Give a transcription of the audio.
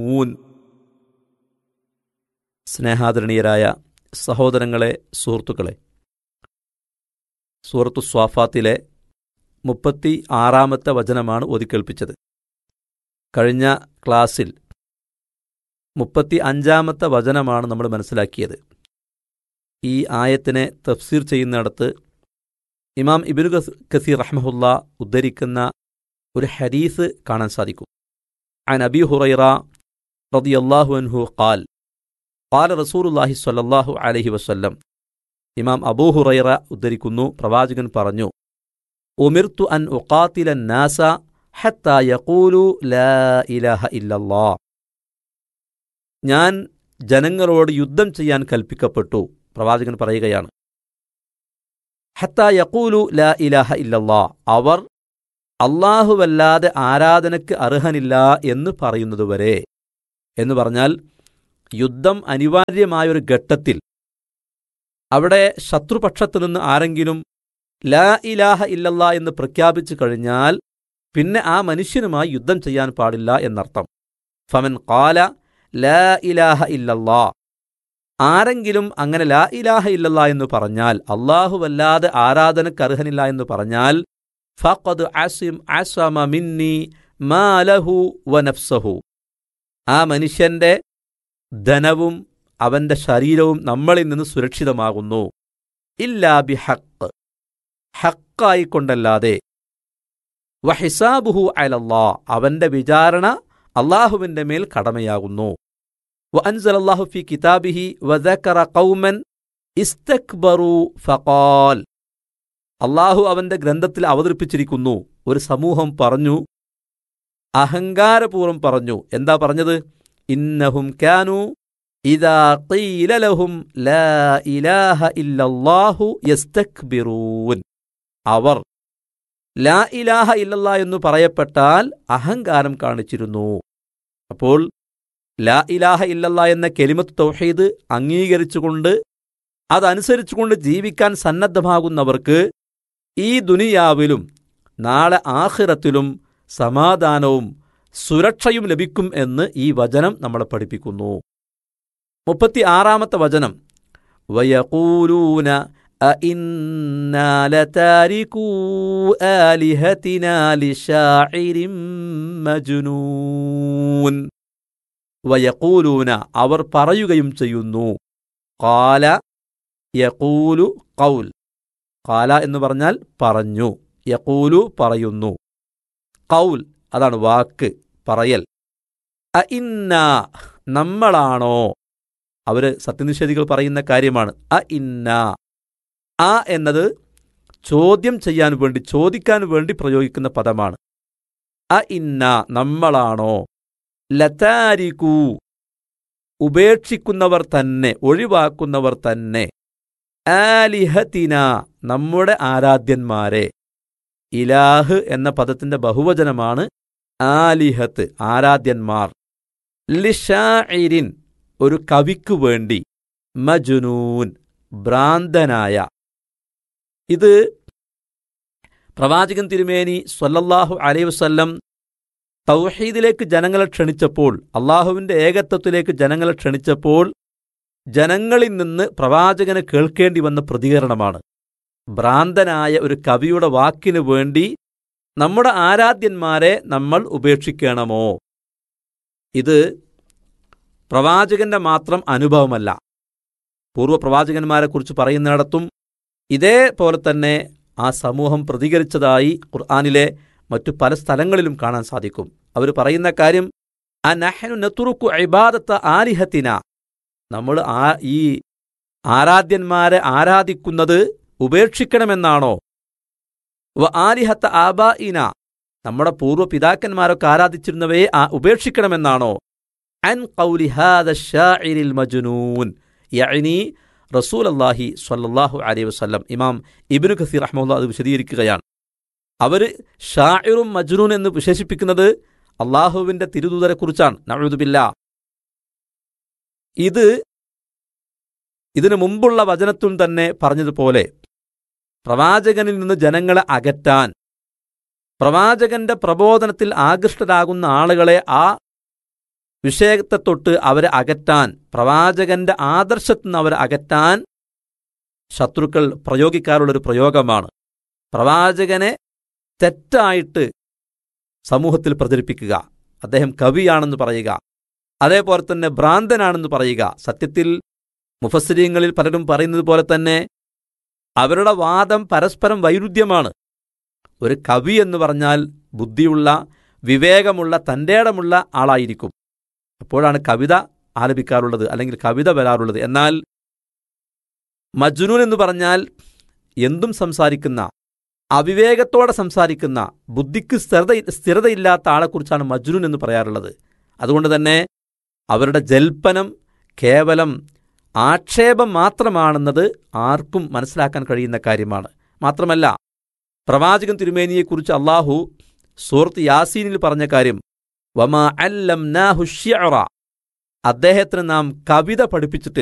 ഊൻ സ്നേഹാദരണീയരായ സഹോദരങ്ങളെ സുഹൃത്തുക്കളെ സൂറത്തു സ്വാഫാത്തിലെ മുപ്പത്തി ആറാമത്തെ വചനമാണ് ഓതിക്കേൾപ്പിച്ചത് കഴിഞ്ഞ ക്ലാസ്സിൽ മുപ്പത്തി അഞ്ചാമത്തെ വചനമാണ് നമ്മൾ മനസ്സിലാക്കിയത് ഈ ആയത്തിനെ തഫ്സീർ ചെയ്യുന്നിടത്ത് ഇമാം ഇബിനു കസീർ റഹ്മഹുല്ല ഉദ്ധരിക്കുന്ന ഒരു ഹദീസ് കാണാൻ സാധിക്കും عن أبي هريرة رضي الله عنه قال قال رسول الله صلى الله عليه وسلم ഇമാം അബൂ ഹുറൈറ ഉദ്ധരിക്കുന്നു പ്രവാചകൻ പറഞ്ഞു ഉമിർത്തു അൻ ഉഖാത്തില നാസ ഹത്ത യഖൂലു ലാ ഇലാഹ ഇല്ലല്ലാ ഞാൻ ജനങ്ങളോട് യുദ്ധം ചെയ്യാൻ കൽപ്പിക്കപ്പെട്ടു പ്രവാചകൻ പറയുകയാണ് ഹത്ത യഖൂലു ലാ ഇലാഹ ഇല്ലല്ലാ അവർ അള്ളാഹുവല്ലാതെ ആരാധനയ്ക്ക് അർഹനില്ല എന്ന് പറയുന്നതുവരെ എന്ന് പറഞ്ഞാൽ യുദ്ധം അനിവാര്യമായൊരു ഘട്ടത്തിൽ അവിടെ ശത്രുപക്ഷത്തു നിന്ന് ആരെങ്കിലും ലാ ഇലാഹ ഇല്ലല്ലാ എന്ന് പ്രഖ്യാപിച്ചു കഴിഞ്ഞാൽ പിന്നെ ആ മനുഷ്യനുമായി യുദ്ധം ചെയ്യാൻ പാടില്ല എന്നർത്ഥം ഫമൻ കാല ലാ ഇലാഹ ഇല്ലല്ലാ ആരെങ്കിലും അങ്ങനെ ലാ ഇലാഹ ഇല്ലല്ലാ എന്ന് പറഞ്ഞാൽ അള്ളാഹുവല്ലാതെ ആരാധനയ്ക്ക് അർഹനില്ല എന്ന് പറഞ്ഞാൽ ഫഖദ് അസിം അസമ മിന്നി മാലഹു വനഫ്സഹു ആ മനുഷ്യന്റെ ധനവും അവന്റെ ശരീരവും നമ്മളിൽ നിന്ന് സുരക്ഷിതമാകുന്നു ഇല്ലാ ബി ഹക്ക് ഹക്കായിക്കൊണ്ടല്ലാതെ വഹിസാബുഹു അലല്ലാ അവന്റെ വിചാരണ അള്ളാഹുവിന്റെ മേൽ കടമയാകുന്നു വഅൻസലല്ലാഹു ഫി കിതാബിഹി വദക്കറ ഖൗമൻ ഇസ്തക്ബറു ഫഖാൽ അള്ളാഹു അവന്റെ ഗ്രന്ഥത്തിൽ അവതരിപ്പിച്ചിരിക്കുന്നു ഒരു സമൂഹം പറഞ്ഞു അഹങ്കാരപൂർവ്വം പറഞ്ഞു എന്താ പറഞ്ഞത് ഇന്നഹും കാനു ഇതാ ഖീല ലഹും ലാ ഇലാഹ ഇല്ലല്ലാഹു യസ്തക്ബിറൂൻ അവർ ലാ ഇലാഹ ഇല്ലല്ലാ എന്ന് പറയപ്പെട്ടാൽ അഹങ്കാരം കാണിച്ചിരുന്നു അപ്പോൾ ലാ ഇലാഹ ഇല്ലല്ലാ എന്ന കെലിമത്ത് തൗഹീദ് അംഗീകരിച്ചുകൊണ്ട് അതനുസരിച്ചുകൊണ്ട് ജീവിക്കാൻ സന്നദ്ധമാകുന്നവർക്ക് ഈ ദുനിയാവിലും നാളെ ആഖിറത്തിലും സമാധാനവും സുരക്ഷയും ലഭിക്കും എന്ന് ഈ വചനം നമ്മളെ പഠിപ്പിക്കുന്നു മുപ്പത്തി ആറാമത്തെ വചനം വയകൂലൂന أئنا لتاركو آلهتنا لشاعر مجنون വയക്കൂലൂന അവർ പറയുകയും ചെയ്യുന്നു കാല യക്കൂലു കൗൽ കാല എന്ന് പറഞ്ഞാൽ പറഞ്ഞു യക്കൂലു പറയുന്നു കൗൽ അതാണ് വാക്ക് പറയൽ അ ഇന്ന നമ്മളാണോ അവര് സത്യനിഷേധികൾ പറയുന്ന കാര്യമാണ് അ ഇന്ന ആ എന്നത് ചോദ്യം ചെയ്യാൻ വേണ്ടി ചോദിക്കാൻ വേണ്ടി പ്രയോഗിക്കുന്ന പദമാണ് അ ഇന്ന നമ്മളാണോ ലതാരിക്കൂ ഉപേക്ഷിക്കുന്നവർ തന്നെ ഒഴിവാക്കുന്നവർ തന്നെ ആലിഹത്തിന നമ്മുടെ ആരാധ്യന്മാരെ ഇലാഹ് എന്ന പദത്തിന്റെ ബഹുവചനമാണ് ആലിഹത്ത് ആരാധ്യന്മാർ ലിഷാഇരിൻ ഒരു കവിക്കു വേണ്ടി മജുനൂൻ ഭ്രാന്തനായ ഇത് പ്രവാചകൻ തിരുമേനി സ്വല്ലല്ലാഹു അലൈഹി വസല്ലം തൗഹീദിലേക്ക് ജനങ്ങളെ ക്ഷണിച്ചപ്പോൾ അള്ളാഹുവിന്റെ ഏകത്വത്തിലേക്ക് ജനങ്ങളെ ക്ഷണിച്ചപ്പോൾ ജനങ്ങളിൽ നിന്ന് പ്രവാചകന് കേൾക്കേണ്ടി വന്ന പ്രതികരണമാണ് ഭ്രാന്തനായ ഒരു കവിയുടെ വാക്കിനു വേണ്ടി നമ്മുടെ ആരാധ്യന്മാരെ നമ്മൾ ഉപേക്ഷിക്കണമോ ഇത് പ്രവാചകന്റെ മാത്രം അനുഭവമല്ല പൂർവ്വ പ്രവാചകന്മാരെക്കുറിച്ച് പറയുന്നിടത്തും ഇതേപോലെ തന്നെ ആ സമൂഹം പ്രതികരിച്ചതായി ഖുർആാനിലെ മറ്റു പല സ്ഥലങ്ങളിലും കാണാൻ സാധിക്കും അവർ പറയുന്ന കാര്യം അനഹനു നെത്തുറുക്കു ഇബാദത്ത ആലിഹത്തിന നമ്മൾ ആ ഈ ആരാധ്യന്മാരെ ആരാധിക്കുന്നത് ഉപേക്ഷിക്കണമെന്നാണോ വ ആലിഹത്ത ആബായിന നമ്മുടെ പൂർവ്വ പിതാക്കന്മാരൊക്കെ ആരാധിച്ചിരുന്നവയെ ആ ഉപേക്ഷിക്കണമെന്നാണോ അൻ ഖൗലിഹാദ ഷാഇരിൽ മജ്നൂൻ യഅനി റസൂൽ അള്ളാഹി സ്വല്ലല്ലാഹു അലൈഹി വസല്ലം ഇമാം ഇബ്നു ഖസീർ റഹ്മുല്ല അത് വിശദീകരിക്കുകയാണ് അവർ ഷാഇറും മജ്നൂൻ എന്ന് വിശേഷിപ്പിക്കുന്നത് അള്ളാഹുവിന്റെ തിരുദൂതരെക്കുറിച്ചാണ് നഴുതുബില്ല ഇത് ഇതിനു മുമ്പുള്ള വചനത്തിൽ തന്നെ പറഞ്ഞതുപോലെ പ്രവാചകനിൽ നിന്ന് ജനങ്ങളെ അകറ്റാൻ പ്രവാചകന്റെ പ്രബോധനത്തിൽ ആകൃഷ്ടരാകുന്ന ആളുകളെ ആ വിഷയത്തെ തൊട്ട് അവരെ അകറ്റാൻ പ്രവാചകന്റെ ആദർശത്തിൽ നിന്ന് അവരെ അകറ്റാൻ ശത്രുക്കൾ പ്രയോഗിക്കാറുള്ളൊരു പ്രയോഗമാണ് പ്രവാചകനെ തെറ്റായിട്ട് സമൂഹത്തിൽ പ്രചരിപ്പിക്കുക അദ്ദേഹം കവിയാണെന്ന് പറയുക അതേപോലെ തന്നെ ഭ്രാന്തനാണെന്ന് പറയുക സത്യത്തിൽ മുഫസ്സിരീങ്ങളിൽ പലരും പറയുന്നത് പോലെ തന്നെ അവരുടെ വാദം പരസ്പരം വൈരുദ്ധ്യമാണ് ഒരു കവി എന്ന് പറഞ്ഞാൽ ബുദ്ധിയുള്ള വിവേകമുള്ള തൻ്റെടമുള്ള ആളായിരിക്കും അപ്പോഴാണ് കവിത ആലപിക്കാറുള്ളത് അല്ലെങ്കിൽ കവിത വരാറുള്ളത് എന്നാൽ മജ്നൂൻ എന്ന് പറഞ്ഞാൽ എന്തും സംസാരിക്കുന്ന അവിവേകത്തോടെ സംസാരിക്കുന്ന ബുദ്ധിക്ക് സ്ഥിരത സ്ഥിരതയില്ലാത്ത ആളെക്കുറിച്ചാണ് മജ്നൂൻ എന്ന് പറയാറുള്ളത് അതുകൊണ്ട് തന്നെ അവരുടെ ജൽപ്പനം കേവലം ആക്ഷേപം മാത്രമാണെന്നത് ആർക്കും മനസ്സിലാക്കാൻ കഴിയുന്ന കാര്യമാണ് മാത്രമല്ല പ്രവാചകൻ തിരുമേനിയെക്കുറിച്ച് അള്ളാഹു സൂറത്ത് യാസീനിൽ പറഞ്ഞ കാര്യം വമാ അല്ലം അദ്ദേഹത്തിന് നാം കവിത പഠിപ്പിച്ചിട്ടില്ല